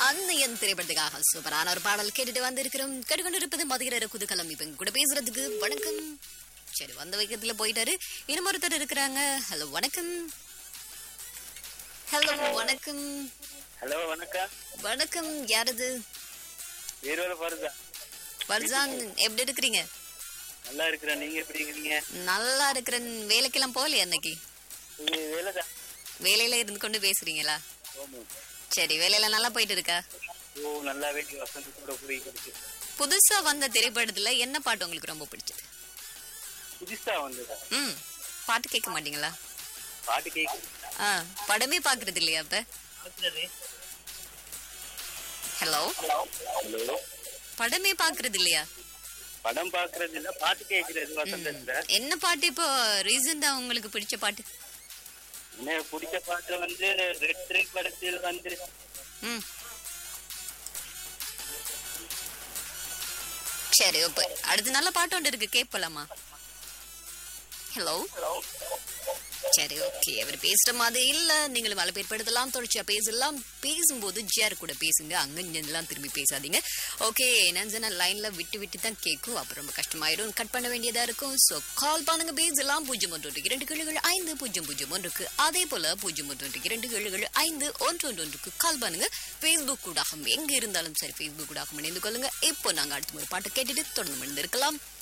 அன்னையன் திரைப்படத்துக்காக சூப்பரான ஒரு பாடல் கேட்டுட்டு வந்திருக்கிறோம் கேட்டுக்கொண்டிருப்பது மதுகிற குதுகலம் இப்ப எங்க கூட பேசுறதுக்கு வணக்கம் சரி வந்த வைக்கத்துல போயிட்டாரு இன்னும் ஒருத்தர் இருக்கிறாங்க ஹலோ வணக்கம் ஹலோ வணக்கம் ஹலோ வணக்கம் வணக்கம் யாரது வீரோல பாருதா வர்ஜான் எப்படி இருக்கிறீங்க நல்லா இருக்கிறேன் நீங்க எப்படி இருக்கீங்க நல்லா இருக்கிறேன் வேலைக்கெல்லாம் போகலையா அன்னைக்கு இது வேலைதான் வேலையில இருந்து கொண்டு பேசுறீங்களா ஆமா. சரி வேலையில நல்லா போயிட்டு இருக்கா ஓ நல்லா வேண்டி வசந்தத்தோட புரியுது புதுசா வந்த திரைப்படத்துல என்ன பாட்டு உங்களுக்கு ரொம்ப பிடிச்சது புதுசா வந்ததா ம் பாட்டு கேட்க மாட்டீங்களா பாட்டு கேக்குது ஆ படமே பாக்குறது இல்லையா அப்ப ஹலோ ஹலோ படமே பாக்குறது இல்லையா படம் பாக்குறது இல்ல பாட்டு கேக்குறது வசந்தத்துல என்ன பாட்டு இப்போ ரீசெண்டா உங்களுக்கு பிடிச்ச பாட்டு எனக்கு பிடிச்ச பாட்டு வந்து ரெட் திரைப்படத்தில் வந்து ம் சரி இப்போ அடுத்து நல்ல பாட்டு ஒன்று இருக்கு கேட்பலாமா ஹலோ சரி ஓகே அவர் பேசுற மாதிரி இல்ல நீங்களும் வலை ஏற்படுத்தலாம் தொடர்ச்சியா பேசலாம் பேசும்போது ஜிஆர் கூட பேசுங்க அங்க இங்கெல்லாம் திரும்பி பேசாதீங்க ஓகே என்னன்னு லைன்ல விட்டு விட்டு தான் கேட்கும் அப்புறம் ரொம்ப கஷ்டமாயிடும் கட் பண்ண வேண்டியதா இருக்கும் ஸோ கால் பண்ணுங்க பேசலாம் பூஜ்ஜியம் ஒன்று ஒன்று இரண்டு கிழகள் ஐந்து பூஜ்ஜியம் பூஜ்ஜியம் ஒன்றுக்கு அதே போல பூஜ்ஜியம் ஒன்று ஒன்று இரண்டு கிழகள் ஐந்து ஒன்று ஒன்று ஒன்றுக்கு கால் பண்ணுங்க ஃபேஸ்புக் கூடாகும் எங்க இருந்தாலும் சரி ஃபேஸ்புக் கூடாகும் இணைந்து கொள்ளுங்க இப்போ நாங்க அடுத்த ஒரு பாட்டு கேட்டுட்டு தொடர்ந்து இருக்கலாம்